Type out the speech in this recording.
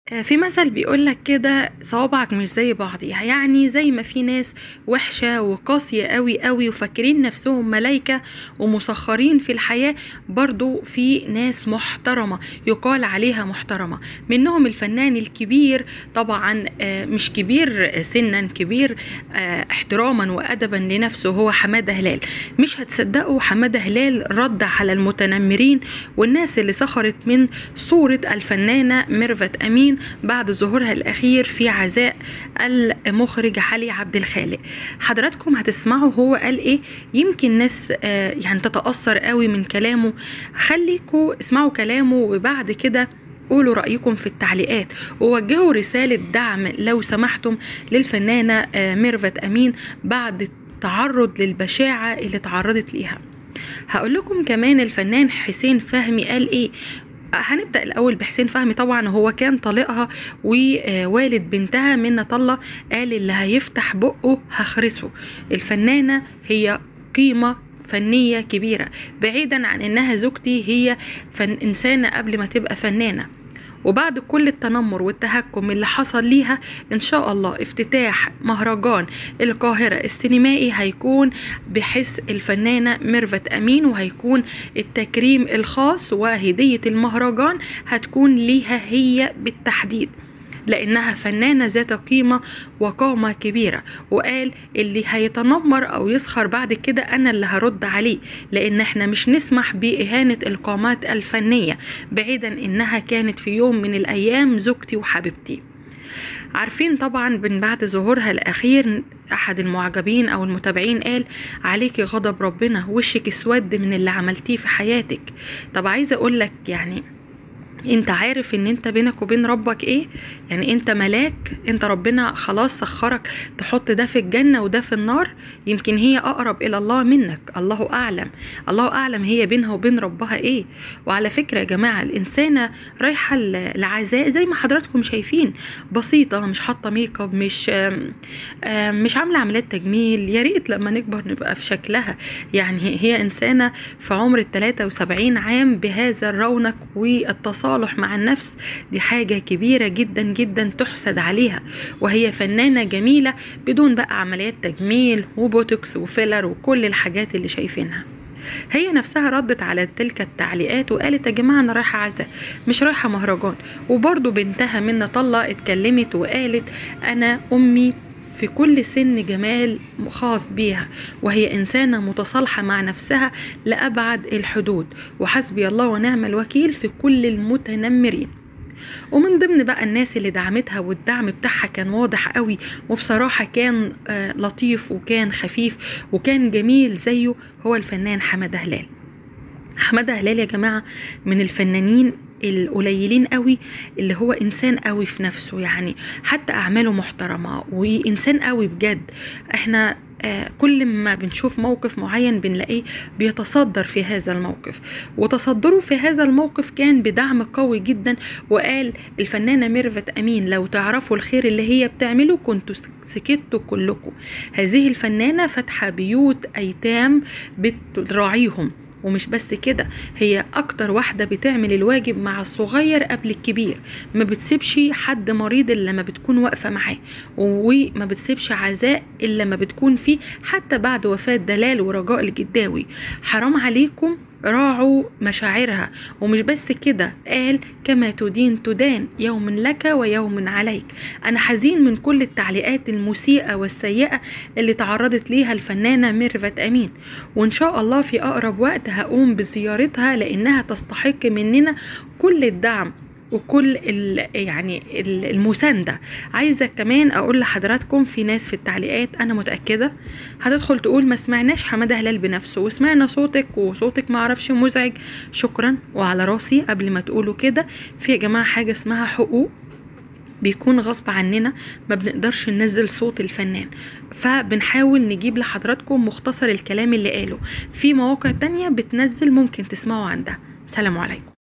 آه، في مثل بيقولك كده صوابعك مش زي بعضيها يعني زي ما في ناس وحشة وقاسية قوي قوي وفاكرين نفسهم ملايكة ومسخرين في الحياة برضو في ناس محترمة يقال عليها محترمة منهم الفنان الكبير طبعا آه، مش كبير سنا كبير آه، احتراما وأدبا لنفسه هو حمادة هلال مش هتصدقوا حمادة هلال رد على المتنمرين والناس اللي سخرت من صورة الفنانة ميرفت أمين بعد ظهورها الأخير في عزاء المخرج علي عبد الخالق حضراتكم هتسمعوا هو قال إيه يمكن ناس آه، يعني تتأثر قوي من كلامه خليكوا اسمعوا كلامه وبعد كده قولوا رأيكم في التعليقات ووجهوا رسالة دعم لو سمحتم للفنانة آه، ميرفت أمين بعد التعرض للبشاعة اللي تعرضت ليها هقول لكم كمان الفنان حسين فهمي قال ايه هنبدا الاول بحسين فهمي طبعا هو كان طليقها ووالد بنتها منى طله قال اللي هيفتح بقه هخرسه الفنانه هي قيمه فنيه كبيره بعيدا عن انها زوجتي هي فن انسانه قبل ما تبقى فنانه وبعد كل التنمر والتهكم اللي حصل ليها ان شاء الله افتتاح مهرجان القاهرة السينمائي هيكون بحس الفنانة ميرفت امين وهيكون التكريم الخاص وهدية المهرجان هتكون ليها هي بالتحديد لانها فنانه ذات قيمه وقامه كبيره وقال اللي هيتنمر او يسخر بعد كده انا اللي هرد عليه لان احنا مش نسمح باهانه القامات الفنيه بعيدا انها كانت في يوم من الايام زوجتي وحبيبتي عارفين طبعا من بعد ظهورها الاخير احد المعجبين او المتابعين قال عليكي غضب ربنا وشك اسود من اللي عملتيه في حياتك طب عايزه اقول لك يعني انت عارف ان انت بينك وبين ربك ايه يعني انت ملاك انت ربنا خلاص سخرك تحط ده في الجنة وده في النار يمكن هي اقرب الى الله منك الله اعلم الله اعلم هي بينها وبين ربها ايه وعلى فكرة يا جماعة الانسانة رايحة العزاء زي ما حضراتكم شايفين بسيطة مش حاطة ميك اب مش آم آم مش عاملة عمليات تجميل يا ريت لما نكبر نبقى في شكلها يعني هي انسانة في عمر ال 73 عام بهذا الرونق والتصالح التصالح مع النفس دي حاجة كبيرة جدا جدا تحسد عليها وهي فنانة جميلة بدون بقى عمليات تجميل وبوتوكس وفيلر وكل الحاجات اللي شايفينها هي نفسها ردت على تلك التعليقات وقالت يا جماعة أنا رايحة عزاء مش رايحة مهرجان وبرضو بنتها منى طلة اتكلمت وقالت أنا أمي في كل سن جمال خاص بيها وهي إنسانة متصالحة مع نفسها لأبعد الحدود وحسبي الله ونعم الوكيل في كل المتنمرين ومن ضمن بقى الناس اللي دعمتها والدعم بتاعها كان واضح قوي وبصراحة كان آه لطيف وكان خفيف وكان جميل زيه هو الفنان حمادة هلال حمادة هلال يا جماعة من الفنانين القليلين قوي اللي هو انسان قوي في نفسه يعني حتى اعماله محترمه وانسان قوي بجد احنا آه كل ما بنشوف موقف معين بنلاقيه بيتصدر في هذا الموقف وتصدره في هذا الموقف كان بدعم قوي جدا وقال الفنانة ميرفت أمين لو تعرفوا الخير اللي هي بتعمله كنتوا سكتوا كلكم هذه الفنانة فاتحة بيوت أيتام بتراعيهم ومش بس كده هي اكتر واحده بتعمل الواجب مع الصغير قبل الكبير ما بتسيبش حد مريض الا لما بتكون واقفه معاه وما بتسيبش عزاء الا لما بتكون فيه حتى بعد وفاه دلال ورجاء الجداوي حرام عليكم راعوا مشاعرها ومش بس كده قال كما تدين تدان يوم لك ويوم عليك انا حزين من كل التعليقات المسيئه والسيئه اللي تعرضت ليها الفنانه ميرفت امين وان شاء الله في اقرب وقت هقوم بزيارتها لانها تستحق مننا كل الدعم وكل ال يعني المسانده عايزه كمان اقول لحضراتكم في ناس في التعليقات انا متاكده هتدخل تقول ما سمعناش حماده هلال بنفسه وسمعنا صوتك وصوتك ما اعرفش مزعج شكرا وعلى راسي قبل ما تقولوا كده في يا جماعه حاجه اسمها حقوق بيكون غصب عننا ما بنقدرش ننزل صوت الفنان فبنحاول نجيب لحضراتكم مختصر الكلام اللي قاله في مواقع تانية بتنزل ممكن تسمعوا عندها سلام عليكم